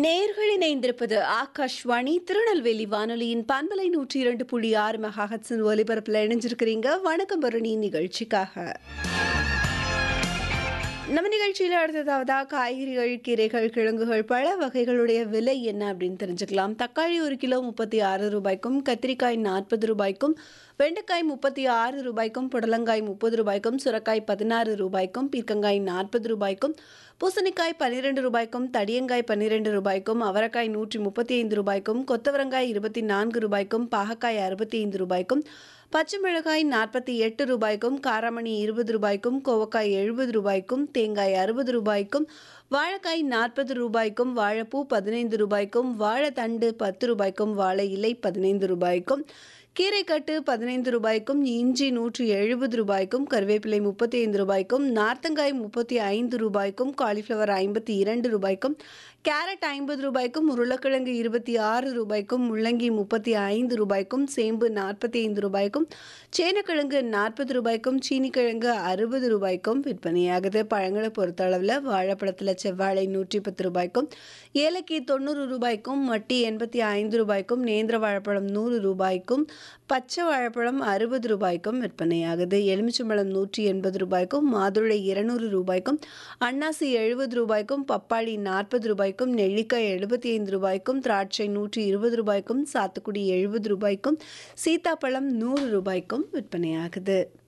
நேர்கள் இணைந்திருப்பது ஆகாஷ்வாணி திருநெல்வேலி வானொலியின் பண்பலை நூற்றி இரண்டு புள்ளி ஆறு மெகாஹட்ஸின் ஒலிபரப்பில் இணைஞ்சிருக்கிறீங்க வணக்கம் பரணி நிகழ்ச்சிக்காக நம்ம நிகழ்ச்சியில் அடுத்ததாவதா காய்கறிகள் கீரைகள் கிழங்குகள் பழ வகைகளுடைய விலை என்ன அப்படின்னு தெரிஞ்சுக்கலாம் தக்காளி ஒரு கிலோ முப்பத்தி ஆறு ரூபாய்க்கும் கத்திரிக்காய் நாற்பது ரூபாய்க்கும் வெண்டைக்காய் முப்பத்தி ஆறு ரூபாய்க்கும் புடலங்காய் முப்பது ரூபாய்க்கும் சுரக்காய் பதினாறு ரூபாய்க்கும் பீர்க்கங்காய் நாற்பது ரூபாய்க்கும் பூசணிக்காய் பன்னிரெண்டு ரூபாய்க்கும் தடியங்காய் பன்னிரெண்டு ரூபாய்க்கும் அவரைக்காய் நூற்றி முப்பத்தி ஐந்து ரூபாய்க்கும் கொத்தவரங்காய் இருபத்தி நான்கு ரூபாய்க்கும் பாகக்காய் அறுபத்தி ஐந்து ரூபாய்க்கும் பச்சை மிளகாய் நாற்பத்தி எட்டு ரூபாய்க்கும் காராமணி இருபது ரூபாய்க்கும் கோவக்காய் எழுபது ரூபாய்க்கும் தேங்காய் அறுபது ரூபாய்க்கும் வாழைக்காய் நாற்பது ரூபாய்க்கும் வாழைப்பூ பதினைந்து ரூபாய்க்கும் வாழைத்தண்டு பத்து ரூபாய்க்கும் வாழை இலை பதினைந்து ரூபாய்க்கும் கீரைக்கட்டு பதினைந்து ரூபாய்க்கும் இஞ்சி நூற்றி எழுபது ரூபாய்க்கும் கருவேப்பிலை முப்பத்தி ஐந்து ரூபாய்க்கும் நார்த்தங்காய் முப்பத்தி ஐந்து ரூபாய்க்கும் காலிஃப்ளவர் ஐம்பத்தி இரண்டு ரூபாய்க்கும் கேரட் ஐம்பது ரூபாய்க்கும் உருளைக்கிழங்கு இருபத்தி ஆறு ரூபாய்க்கும் முள்ளங்கி முப்பத்தி ஐந்து ரூபாய்க்கும் சேம்பு நாற்பத்தி ஐந்து ரூபாய்க்கும் சேனக்கிழங்கு நாற்பது ரூபாய்க்கும் சீனிக்கிழங்கு அறுபது ரூபாய்க்கும் விற்பனையாகுது பழங்களை பொறுத்தளவில் வாழைப்பழத்தில் செவ்வாழை நூற்றி பத்து ரூபாய்க்கும் ஏலக்கி தொண்ணூறு ரூபாய்க்கும் மட்டி எண்பத்தி ஐந்து ரூபாய்க்கும் நேந்திர வாழைப்பழம் நூறு ரூபாய்க்கும் பச்சை வாழைப்பழம் அறுபது ரூபாய்க்கும் விற்பனையாகுது எலுமிச்சம்பழம் நூற்றி எண்பது ரூபாய்க்கும் மாதுளை இருநூறு ரூபாய்க்கும் அன்னாசி எழுபது ரூபாய்க்கும் பப்பாளி நாற்பது ரூபாய்க்கும் நெல்லிக்காய் எழுபத்தி ஐந்து ரூபாய்க்கும் திராட்சை நூற்றி இருபது ரூபாய்க்கும் சாத்துக்குடி எழுபது ரூபாய்க்கும் சீத்தாப்பழம் நூறு ரூபாய்க்கும் விற்பனையாகுது